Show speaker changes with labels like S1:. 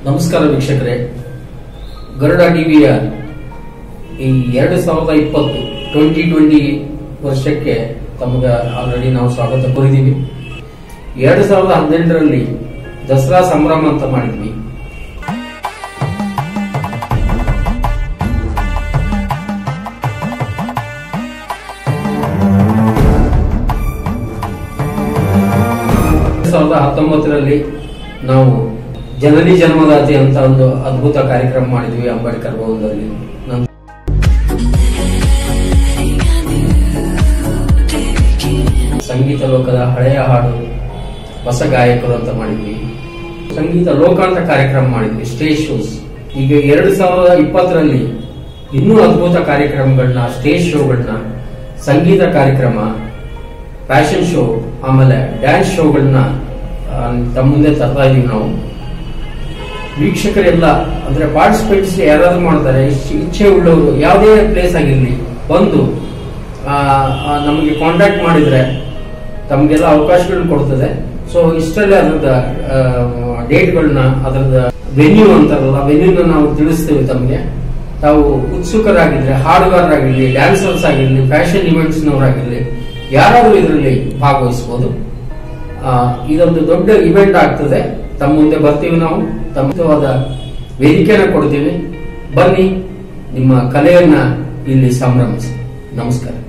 S1: ನಮಸ್ಕಾರ ವೀಕ್ಷಕರೇ ಗರುಡ ಟಿವಿಯ ಈ ಎರಡು ಸಾವಿರದ ಇಪ್ಪತ್ತು ಟ್ವೆಂಟಿ ಟ್ವೆಂಟಿ ವರ್ಷಕ್ಕೆ ತಮಗೆ ಆಲ್ರೆಡಿ ನಾವು ಸ್ವಾಗತ ಕೋರಿದ್ದೀವಿ ಎರಡು ಸಾವಿರದ ಹದಿನೆಂಟರಲ್ಲಿ ದಸರಾ ಸಂಭ್ರಮ ಅಂತ ಮಾಡಿದ್ವಿ ಎರಡ್ ಸಾವಿರದ ಹತ್ತೊಂಬತ್ತರಲ್ಲಿ ನಾವು ಜನನಿ ಜನ್ಮದಾತಿ ಅಂತ ಒಂದು ಅದ್ಭುತ ಕಾರ್ಯಕ್ರಮ ಮಾಡಿದ್ವಿ ಅಂಬೇಡ್ಕರ್ ಭವನದಲ್ಲಿ ನಂತರ ಸಂಗೀತ ಲೋಕದ ಹಳೆಯ ಹಾಡು ಹೊಸ ಗಾಯಕರು ಅಂತ ಮಾಡಿದ್ವಿ ಸಂಗೀತ ಲೋಕ ಅಂತ ಕಾರ್ಯಕ್ರಮ ಮಾಡಿದ್ವಿ ಸ್ಟೇಜ್ ಶೋಸ್ ಈಗ ಎರಡು ಸಾವಿರದ ಇಪ್ಪತ್ತರಲ್ಲಿ ಇನ್ನೂ ಅದ್ಭುತ ಕಾರ್ಯಕ್ರಮಗಳನ್ನ ಸ್ಟೇಜ್ ಶೋಗಳನ್ನ ಸಂಗೀತ ಕಾರ್ಯಕ್ರಮ ಫ್ಯಾಷನ್ ಶೋ ಆಮೇಲೆ ಡ್ಯಾನ್ಸ್ ಶೋಗಳನ್ನ ತಮ್ಮ ಮುಂದೆ ತರ್ತಾ ಇದೀವಿ ನಾವು ವೀಕ್ಷಕರೆಲ್ಲ ಅಂದ್ರೆ ಪಾರ್ಟಿಸಿಪೇಟ್ಸ್ ಯಾರಾದ್ರೂ ಮಾಡ್ತಾರೆ ಇಚ್ಛೆ- ಇಚ್ಛೆ ಉಳ್ಳವರು ಯಾವುದೇ ಪ್ಲೇಸ್ ಆಗಿರ್ಲಿ ಬಂದು ಆ, ಆ, ನಮಗೆ ಕಾಂಟ್ಯಾಕ್ಟ್ ಮಾಡಿದ್ರೆ ತಮಗೆಲ್ಲ ಅವಕಾಶಗಳನ್ನ ಕೊಡ್ತದೆ ಸೊ ಇಷ್ಟಲ್ಲೇ ಅದ್ರದ ಡೇಟ್ಗಳನ್ನ ಅದರದ ವೆನ್ಯೂ ಅಂತಾರಲ್ಲ ವೆನ್ಯೂನ ನಾವು ತಿಳಿಸ್ತೇವೆ ತಮಗೆ ತಾವು ಉತ್ಸುಕರಾಗಿದ್ರೆ ಹಾಡುಗಾರರಾಗಿರ್ಲಿ ಡ್ಯಾನ್ಸರ್ಸ್ ಆಗಿರ್ಲಿ ಫ್ಯಾಷನ್ ಇವೆಂಟ್ಸ್ ನವರಾಗಿರ್ಲಿ ಯಾರಾದ್ರೂ ಇದರಲ್ಲಿ ಭಾಗವಹಿಸಬಹುದು ಆ, ಇದೊಂದು ದೊಡ್ಡ ಇವೆಂಟ್ ಆಗ್ತದೆ ತಮ್ಮ ಮುಂದೆ ಬರ್ತೀವಿ ನಾವು ತಮ್ಮವಾದ ವೇದಿಕೆನ ಕೊಡ್ತೀವಿ ಬನ್ನಿ ನಿಮ್ಮ ಕಲೆಯನ್ನ ಇಲ್ಲಿ ಸಂಭ್ರಮಿಸಿ ನಮಸ್ಕಾರ